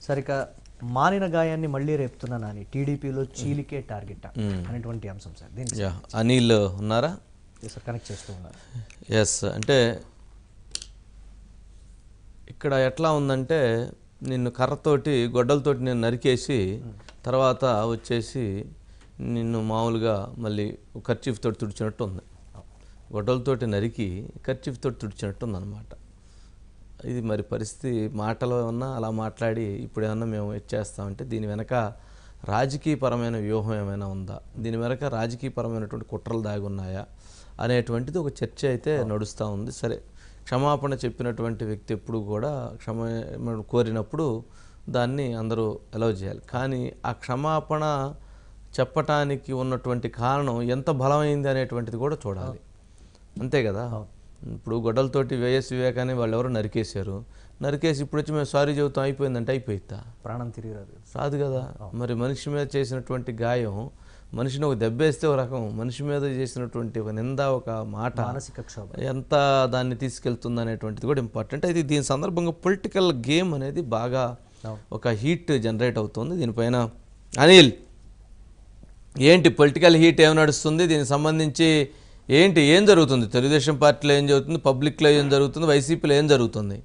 సరిక మానిన గాయాన్ని మళ్ళీ రేపుతున్నానని టీడీపీలో చీలికే టార్గెట్ అనేటువంటి అంశం సార్ దీనికి యా అనిల్ ఉన్నారా సార్ కనెక్ట్ చేస్తూ ఉన్నారు ఎస్ అంటే ఇక్కడ ఎట్లా ఉందంటే నిన్ను కర్రతోటి గొడ్డలతోటి నేను నరికేసి తర్వాత వచ్చేసి నిన్ను మామూలుగా మళ్ళీ ఖర్చీఫ్ తోటి తుడిచినట్టు ఉంది గొడ్డలతోటి నరికి ఖర్చీఫ్ తోటి తుడిచినట్టు ఉందన్నమాట ఇది మరి పరిస్థితి మాటలో ఏమన్నా అలా మాట్లాడి ఇప్పుడు ఏమన్నా మేము ఇచ్చేస్తామంటే దీని వెనక రాజకీయపరమైన వ్యూహం ఏమైనా ఉందా దీని వెనక రాజకీయపరమైనటువంటి కుట్రలు దాగి ఉన్నాయా అనేటువంటిది ఒక చర్చ అయితే నడుస్తూ ఉంది సరే క్షమాపణ చెప్పినటువంటి వ్యక్తి ఎప్పుడు కూడా క్షమ కోరినప్పుడు దాన్ని అందరూ అలౌ చేయాలి కానీ ఆ క్షమాపణ చెప్పటానికి ఉన్నటువంటి కారణం ఎంత బలమైంది అనేటువంటిది కూడా చూడాలి అంతే కదా ఇప్పుడు గొడ్డలతోటి వైఎస్ వివేకాన్ని వాళ్ళు ఎవరో నరికేశారు నరికేసి ఇప్పుడు వచ్చి మేము సారీ చెబుతాం అయిపోయిందంటే అయిపోయిద్దా ప్రాణం తిరిగి రాదు రాదు కదా మరి మనిషి మీద చేసినటువంటి గాయం మనిషిని ఒక దెబ్బేస్తే ఒక రకం మనిషి మీద చేసినటువంటి ఒక నింద ఒక మాట మానసిక క్షోభ ఎంత దాన్ని తీసుకెళ్తుంది అనేటువంటిది కూడా ఇంపార్టెంట్ అయితే దీని సందర్భంగా పొలిటికల్ గేమ్ అనేది బాగా ఒక హీట్ జనరేట్ అవుతుంది దీనిపైన అనిల్ ఏంటి పొలిటికల్ హీట్ ఏం నడుస్తుంది దీనికి సంబంధించి ఏంటి ఏం జరుగుతుంది తెలుగుదేశం పార్టీలో ఏం జరుగుతుంది పబ్లిక్లో ఏం జరుగుతుంది వైసీపీలో ఏం జరుగుతుంది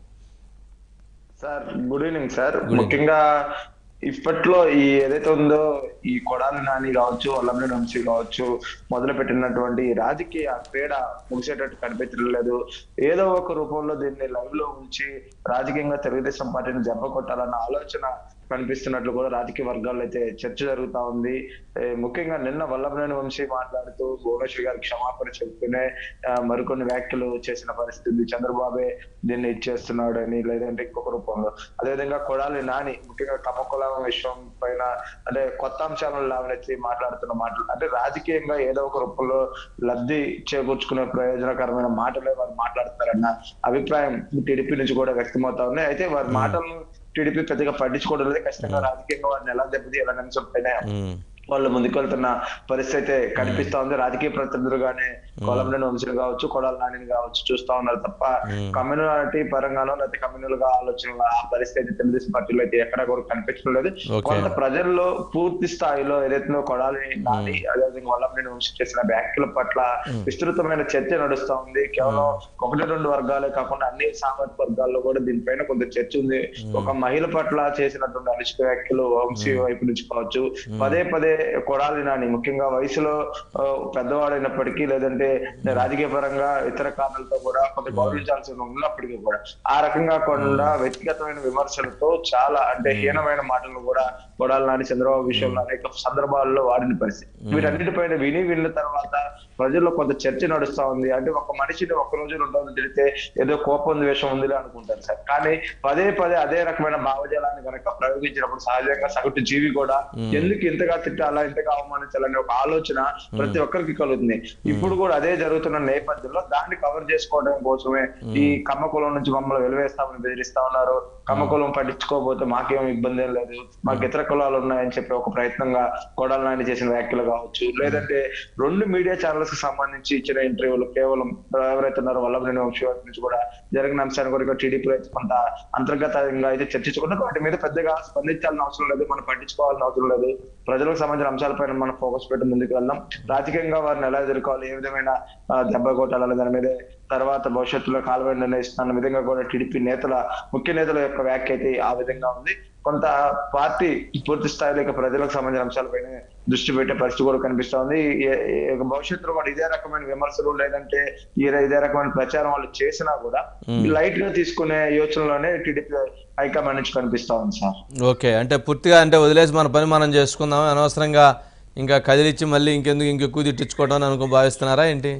సార్ గుడ్ ఈవినింగ్ సార్ ముఖ్యంగా ఇప్పట్లో ఈ ఏదైతే ఉందో ఈ కొడాలి నాని కావచ్చు వల్లభనేని వంశీ కావచ్చు మొదలు పెట్టినటువంటి ఈ రాజకీయ క్రీడ ముగిసేటట్టు కనిపించడం లేదు ఏదో ఒక రూపంలో దీన్ని లైవ్ లో ఉంచి రాజకీయంగా తెలుగుదేశం పార్టీని దెబ్బ కొట్టాలన్న ఆలోచన కనిపిస్తున్నట్లు కూడా రాజకీయ వర్గాల్లో అయితే చర్చ జరుగుతా ఉంది ఏ, ముఖ్యంగా నిన్న వల్లభనేని వంశీ మాట్లాడుతూ భువనేశ్వర్ గారికి క్షమాపణ చెప్తూనే ఆ, మరికొన్ని వ్యాఖ్యలు చేసిన పరిస్థితి ఉంది చంద్రబాబే దీన్ని ఇచ్చేస్తున్నాడు అని లేదంటే ఇంకొక రూపంలో అదేవిధంగా కొడాలి నాని ముఖ్యంగా కమ్మకులం విషయం పైన అంటే కొత్త అంశాలను లేవనెత్తి మాట్లాడుతున్న మాటలు అంటే రాజకీయంగా ఏదో ఒక రూపంలో లబ్ధి చేకూర్చుకునే ప్రయోజనకరమైన మాటలే వారు మాట్లాడుతారన్న అభిప్రాయం టీడీపీ నుంచి కూడా వ్యక్తమవుతా ఉన్నాయి అయితే వారి మాటలను టీడీపీ పెద్దగా పట్టించుకోవడం లేదు ఖచ్చితంగా రాజకీయంగా వారిని ఎలా దెబ్బతీయాలనే అంశం పైన మ్మ్. వాళ్ళు ముందుకెళ్తున్న పరిస్థితి అయితే కనిపిస్తా ఉంది రాజకీయ ప్రతినిధులుగానే కొలంబియన్ వంశీలు కావచ్చు కొడాల నానిని కావచ్చు చూస్తా ఉన్నారు తప్ప కమ్యూనిటీ పరంగానో లేకపోతే కమ్యూనల్ గా ఆలోచన ఆ పరిస్థితి అయితే తెలుగుదేశం పార్టీలో అయితే ఎక్కడ కూడా కనిపించడం లేదు Okay. కొంత ప్రజల్లో పూర్తి స్థాయిలో ఏదైతే కొడాలి నాని అదేవిధంగా వల్లభనేని వంశీ చేసిన వ్యాఖ్యల పట్ల విస్తృతమైన చర్చ నడుస్తా ఉంది కేవలం ఒకటి రెండు వర్గాలే కాకుండా అన్ని సామాజిక వర్గాల్లో కూడా దీనిపైన కొంత చర్చ ఉంది ఒక మహిళ పట్ల చేసినటువంటి అనిష్ట వ్యాఖ్యలు వంశీ వైపు నుంచి కావచ్చు పదే పదే కొడాలి నాని ముఖ్యంగా వయసులో ఆ, పెద్దవాడైనప్పటికీ లేదంటే రాజకీయ పరంగా ఇతర కారణాలతో కూడా కొంత గౌరవించాల్సి ఉన్నప్పటికీ కూడా ఆ రకంగా కాకుండా వ్యక్తిగతమైన విమర్శలతో చాలా అంటే హీనమైన మాటలను కూడా కొడాలి నాని చంద్రబాబు విషయంలో అనేక సందర్భాల్లో వాడిన పరిస్థితి వీటన్నిటిపైన విని విన్న తర్వాత ప్రజల్లో కొంత చర్చ నడుస్తా ఉంది అంటే ఒక మనిషిని ఒక రోజు రెండు రోజులు తిడితే ఏదో కోపం ద్వేషం ఉంది అనుకుంటారు సార్ కానీ పదే పదే అదే రకమైన భావజాలాన్ని కనుక ప్రయోగించినప్పుడు సహజంగా సగటు జీవి కూడా ఎందుకు ఇంతగా తిట్టాలా ఇంతగా అవమానించాలనే ఒక ఆలోచన ప్రతి ఒక్కరికి కలుగుతుంది ఇప్పుడు కూడా అదే జరుగుతున్న నేపథ్యంలో దాన్ని కవర్ చేసుకోవడం కోసమే ఈ కమ్మ కులం నుంచి మమ్మల్ని వెలివేస్తామని బెదిరిస్తా ఉన్నారు కమ్మ కులం పట్టించుకోకపోతే మాకేం ఇబ్బంది ఏం లేదు మాకు ఇతర కులాలు ఉన్నాయని చెప్పి ఒక ప్రయత్నంగా కొడాలి నాని చేసిన వ్యాఖ్యలు కావచ్చు లేదంటే రెండు మీడియా ఛానల్స్ కి సంబంధించి ఇచ్చిన ఇంటర్వ్యూలు కేవలం ఎవరైతే ఉన్నారో వల్లభనేని వంశీ వారి నుంచి కూడా జరిగిన అంశాన్ని కూడా టీడీపీ అయితే కొంత అంతర్గతంగా అయితే చర్చించుకుంటే వాటి మీద పెద్దగా స్పందించాల్సిన అవసరం లేదు మనం పట్టించుకోవాల్సిన అవసరం లేదు ప్రజలకు సంబంధించిన అంశాలపైన మనం ఫోకస్ పెట్టి ముందుకు వెళ్దాం రాజకీయంగా వారిని ఎలా ఎదుర్కోవాలి ఏ విధమైన ఆ, దెబ్బ కొట్టాలనే దాని మీద తర్వాత భవిష్యత్తులో కాలువ నిర్ణయిస్తున్న విధంగా కూడా టీడీపీ నేతల ముఖ్య నేతల యొక్క వ్యాఖ్య అయితే ఆ విధంగా ఉంది కొంత పార్టీ పూర్తి స్థాయిలో ఇక ప్రజలకు సంబంధించిన అంశాలపైన దృష్టి పెట్టే పరిస్థితి కూడా కనిపిస్తా ఉంది ఏ- ఏ- భవిష్యత్తులో కూడా ఇదే రకమైన విమర్శలు లేదంటే ఈ- ఇదే రకమైన ప్రచారం వాళ్ళు చేసినా కూడా లైట్ గా తీసుకునే యోచనలోనే టీడీపీ హైకమాండ్ నుంచి కనిపిస్తా ఉంది సార్ ఓకే అంటే పూర్తిగా అంటే వదిలేసి మన పని మనం చేసుకుందాం అనవసరంగా ఇంకా కదిలిచ్చి మళ్ళీ ఇంకెందుకు ఇంకెక్కువ తిట్టించుకోవడం అని అనుకో భావిస్తున్నారా ఏంటి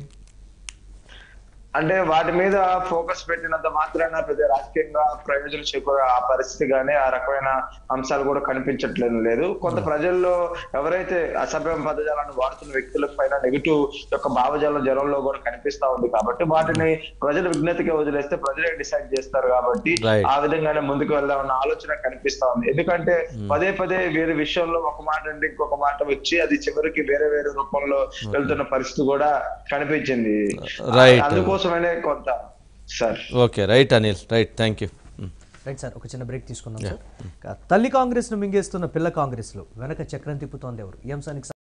అంటే వాటి మీద ఫోకస్ పెట్టినంత మాత్రాన పెద్ద రాజకీయంగా ప్రయోజనం చేకూరే ఆ పరిస్థితి గానీ ఆ రకమైన అంశాలు కూడా కనిపించట్లేదు లేదు కొంత ప్రజల్లో ఎవరైతే అసభ్య పదజాలను వాడుతున్న వ్యక్తుల పైన నెగిటివ్ యొక్క భావజాలం జనంలో కూడా కనిపిస్తా ఉంది కాబట్టి వాటిని ప్రజల విజ్ఞతకి వదిలేస్తే ప్రజలే డిసైడ్ చేస్తారు కాబట్టి Right. ఆ విధంగానే ముందుకు వెళ్దామన్న ఆలోచన కనిపిస్తా ఉంది ఎందుకంటే పదే పదే వేరే విషయంలో ఒక మాట అంటే ఇంకొక మాట వచ్చి అది చివరికి వేరే వేరే రూపంలో వెళ్తున్న పరిస్థితి కూడా కనిపించింది Right. అందుకోసమనే కొంత sir okay right Anil right thank you right sir ఒక చిన్న బ్రేక్ తీసుకుందాం సార్ ఇక తల్లి కాంగ్రెస్ ను మింగేస్తున్న పిల్ల కాంగ్రెస్ లో వెనక చక్రం తిప్పుతోంది ఎవరు ఈ అంశానికి